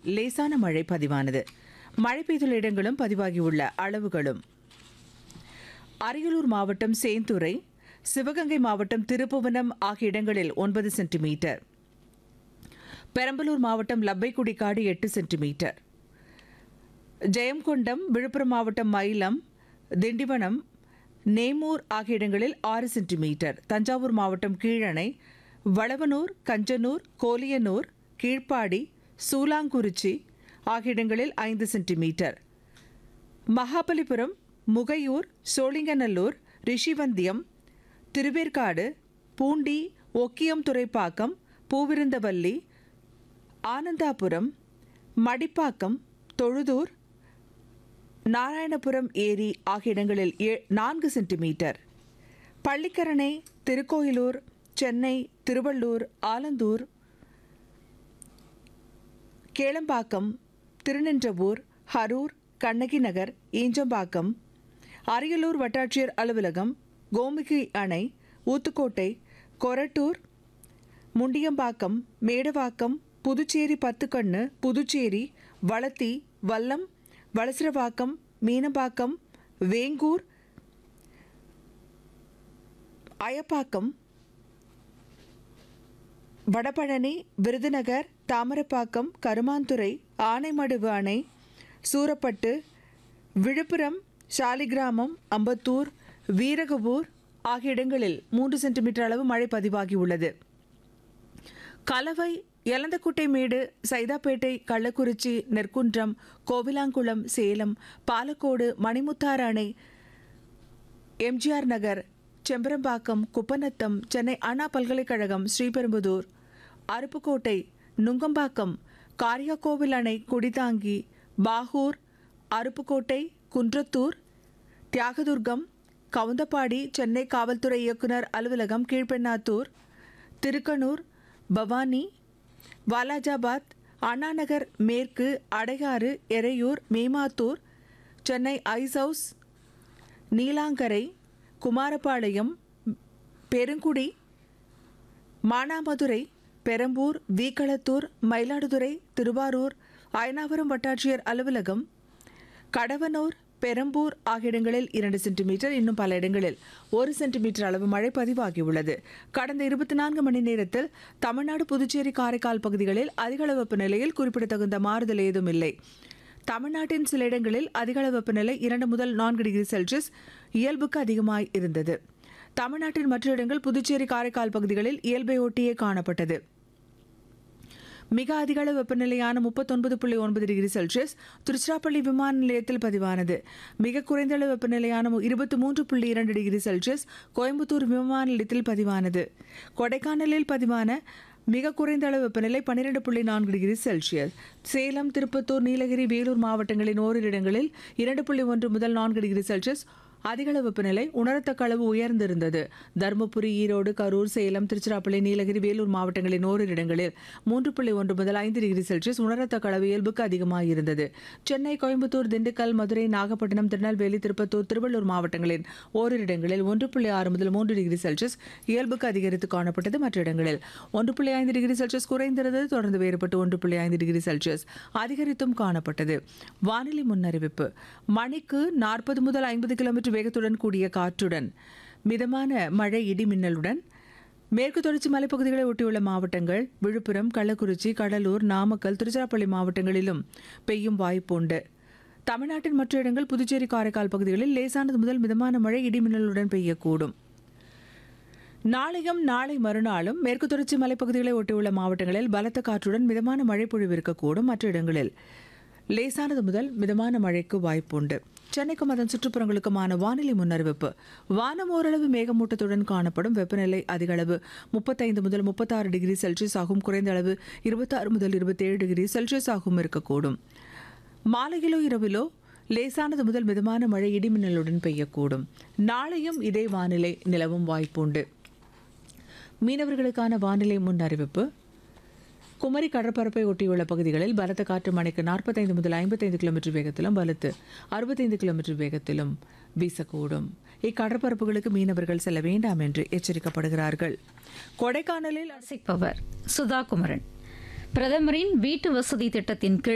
லேசான மழை பதிவானது மழை பெய்துள்ள இடங்களும் பதிவாகியுள்ள அளவுகளும் அரியலூர் மாவட்டம் சேந்துரை சிவகங்கை மாவட்டம் திருப்புவனம் ஆகிய இடங்களில் ஒன்பது சென்டிமீட்டர் பெரம்பலூர் மாவட்டம் லப்பைக்குடிக்காடு எட்டு சென்டிமீட்டர் ஜெயங்கொண்டம் விழுப்புரம் மாவட்டம் மயிலம் திண்டிவனம் நேமூர் ஆகிய இடங்களில் ஆறு சென்டிமீட்டர் தஞ்சாவூர் மாவட்டம் கீழணை வளவனூர் கஞ்சனூர் கோலியனூர் கீழ்ப்பாடி சூலாங்குறிச்சி ஆகிய இடங்களில் ஐந்து சென்டிமீட்டர் மகாபலிபுரம் முகையூர் சோழிங்கநல்லூர் ரிஷிவந்தியம் திருவேற்காடு பூண்டி ஒக்கியம் துறைப்பாக்கம் பூவிருந்தவல்லி ஆனந்தாபுரம் மடிப்பாக்கம் தொழுதூர் நாராயணபுரம் ஏரி ஆகிய இடங்களில் ஏ- நான்கு சென்டிமீட்டர் பள்ளிக்கரணை திருக்கோயிலூர் சென்னை திருவள்ளூர் ஆலந்தூர் கேளம்பாக்கம் திருநின்றவூர் ஹரூர் கண்ணகி நகர் ஈஞ்சம்பாக்கம் அரியலூர் வட்டாட்சியர் அலுவலகம் கோமுகி அணை ஊத்துக்கோட்டை கொரட்டூர் முண்டியம்பாக்கம் மேடவாக்கம் புதுச்சேரி பத்துக்கண்ணு புதுச்சேரி வளத்தி வல்லம் வளசரவாக்கம் மீனம்பாக்கம் வேங்கூர் அயப்பாக்கம் வடபழனி விருதுநகர் தாமரப்பாக்கம் கருமாந்துறை ஆனைமடுவு அணை சூரப்பட்டு விழுப்புரம் சாலிகிராமம் அம்பத்தூர் வீரகபூர் ஆகிய இடங்களில் மூன்று சென்டிமீட்டர் அளவு மழை பதிவாகியுள்ளது கலவை எலந்தக்குட்டை மேடு சைதாப்பேட்டை கள்ளக்குறிச்சி நெற்குன்றம் கோவிலாங்குளம் சேலம் பாலக்கோடு மணிமுத்தாறு அணை எம்ஜிஆர் நகர் செம்பரம்பாக்கம் குப்பநத்தம் சென்னை அண்ணா பல்கலைக்கழகம் ஸ்ரீபெரும்புதூர் அருப்புக்கோட்டை நுங்கம்பாக்கம் காரியாக்கோவில் அணை குடிதாங்கி பாகூர் அருப்புக்கோட்டை குன்றத்தூர் தியாகதுர்கம் கவுந்தப்பாடி சென்னை காவல்துறை இயக்குனர் அலுவலகம் கீழ்பெண்ணாத்தூர் திருக்கனூர் பவானி வாலாஜாபாத் அண்ணாநகர் மேற்கு அடையாறு எறையூர் மேமாத்தூர் சென்னை ஐஸ் ஹவுஸ் நீலாங்கரை குமாரபாளையம் பெருங்குடி மானாமதுரை பெரம்பூர் வீக்களத்தூர் மயிலாடுதுறை திருவாரூர் அயனாவரம் வட்டாட்சியர் அலுவலகம் கடவனூர் பெரம்பூர் ஆகிய இடங்களில் இரண்டு சென்டிமீட்டர் இன்னும் பல இடங்களில் ஒரு சென்டிமீட்டர் அளவு மழை பதிவாகியுள்ளது கடந்த இருபத்தி நான்கு மணி நேரத்தில் தமிழ்நாடு புதுச்சேரி காரைக்கால் பகுதிகளில் அதிகளவு வெப்பநிலையில் குறிப்பிடத்தகுந்த மாறுதல் ஏதும் இல்லை தமிழ்நாட்டின் சில இடங்களில் அதிகளவு வெப்பநிலை இரண்டு முதல் நான்கு டிகிரி செல்சியஸ் இயல்புக்கு அதிகமாய் இருந்தது தமிழ்நாட்டின் மற்ற இடங்கள் புதுச்சேரி காரைக்கால் பகுதிகளில் இயல்பை ஒட்டியே காணப்பட்டது மிக அதிக அளவு வெப்பநிலையான முப்பத்தொன்பது புள்ளி ஒன்பது டிகிரி செல்சியஸ் திருச்சிராப்பள்ளி விமான நிலையத்தில் பதிவானது மிக குறைந்த அளவு வெப்பநிலையான இருபத்தி மூன்று புள்ளி இரண்டு டிகிரி செல்சியஸ் கோயம்புத்தூர் விமான நிலையத்தில் பதிவானது கொடைக்கானலில் பதிவான மிக குறைந்த அளவு வெப்பநிலை பன்னிரெண்டு புள்ளி நான்கு டிகிரி செல்சியஸ் சேலம் திருப்பத்தூர் நீலகிரி வேலூர் மாவட்டங்களின் ஓரிரு இடங்களில் இரண்டு புள்ளி ஒன்று முதல் நான்கு டிகிரி செல்சியஸ் அதிகளவு வெப்பநிலை உணரத்தக்க அளவு உயர்ந்திருந்தது தருமபுரி ஈரோடு கரூர் சேலம் திருச்சிராப்பள்ளி நீலகிரி வேலூர் மாவட்டங்களின் ஓரிரு இடங்களில் மூன்று புள்ளி ஒன்று முதல் ஐந்து டிகிரி செல்சியஸ் உணரத்தக்க அளவு இயல்புக்கு அதிகமாக இருந்தது சென்னை கோயம்புத்தூர் திண்டுக்கல் மதுரை நாகப்பட்டினம் திருநெல்வேலி திருப்பத்தூர் திருவள்ளூர் மாவட்டங்களின் ஓரிரு இடங்களில் ஒன்று புள்ளி ஆறு முதல் மூன்று டிகிரி செல்சியஸ் இயல்புக்கு அதிகரித்து காணப்பட்டது மற்ற இடங்களில் ஒன்று புள்ளி ஐந்து டிகிரி செல்சியஸ் குறைந்திருந்தது தொடர்ந்து வேறுபட்டு ஒன்று புள்ளி ஐந்து டிகிரி செல்சியஸ் அதிகரித்தும் காணப்பட்டது வானிலை முன்னறிவிப்பு மணிக்கு நாற்பது முதல் ஐம்பது கிலோமீட்டர் வேகத்துடன் கூடிய காற்றுடன் மிதமான மழை இடி மின்னலுடன் மேற்கு தொடர்ச்சி மலைப்பகுதிகளை ஒட்டியுள்ள மாவட்டங்கள் விழுப்புரம் கள்ளக்குறிச்சி கடலூர் நாமக்கல் திருச்சிராப்பள்ளி மாவட்டங்களிலும் பெய்யும் வாய்ப்புண்டு தமிழ்நாட்டின் மற்ற இடங்கள் புதுச்சேரி காரைக்கால் பகுதிகளில் லேசானது முதல் மிதமான மழை இடிமின்னலுடன் பெய்யக்கூடும் நாளையும் நாளை மறுநாளும் மேற்கு தொடர்ச்சி மலைப்பகுதிகளை ஒட்டியுள்ள மாவட்டங்களில் பலத்த காற்றுடன் மிதமான மழை பொழிவு இருக்கக்கூடும் மற்ற இடங்களில் லேசானது முதல் மிதமான மழைக்கு வாய்ப்புண்டு சென்னைக்கும் அதன் சுற்றுப்புறங்களுக்குமான வானிலை முன்னறிவிப்பு வானம் ஓரளவு மேகமூட்டத்துடன் காணப்படும் வெப்பநிலை அதிக அளவு முப்பத்தைந்து முதல் முப்பத்தாறு டிகிரி செல்சியஸ் ஆகும் குறைந்த அளவு இருபத்தாறு முதல் இருபத்தேழு டிகிரி செல்சியஸ் ஆகும் இருக்கக்கூடும் மாலையிலோ இரவிலோ லேசானது முதல் மிதமான மழை இடிமின்னலுடன் பெய்யக்கூடும் நாளையும் இதே வானிலை நிலவும் வாய்ப்புண்டு மீனவர்களுக்கான வானிலை முன் அறிவிப்பு குமரி கடற்பரப்பை ஒட்டியுள்ள பகுதிகளில் பலத்த காற்று மணிக்கு நாற்பத்தைந்து முதல் ஐம்பத்தைந்து கிலோமீட்டர் வேகத்திலும் பலத்து அறுபத்தைந்து கிலோமீட்டர் வேகத்திலும் வீசக்கூடும் இக்கடற்பரப்புகளுக்கு மீனவர்கள் செல்ல வேண்டாம் என்று எச்சரிக்கப்படுகிறார்கள் கொடைக்கானலில் வாசிப்பவர் சுதா குமரன் பிரதமரின் வீட்டு வசதி திட்டத்தின் கீழ்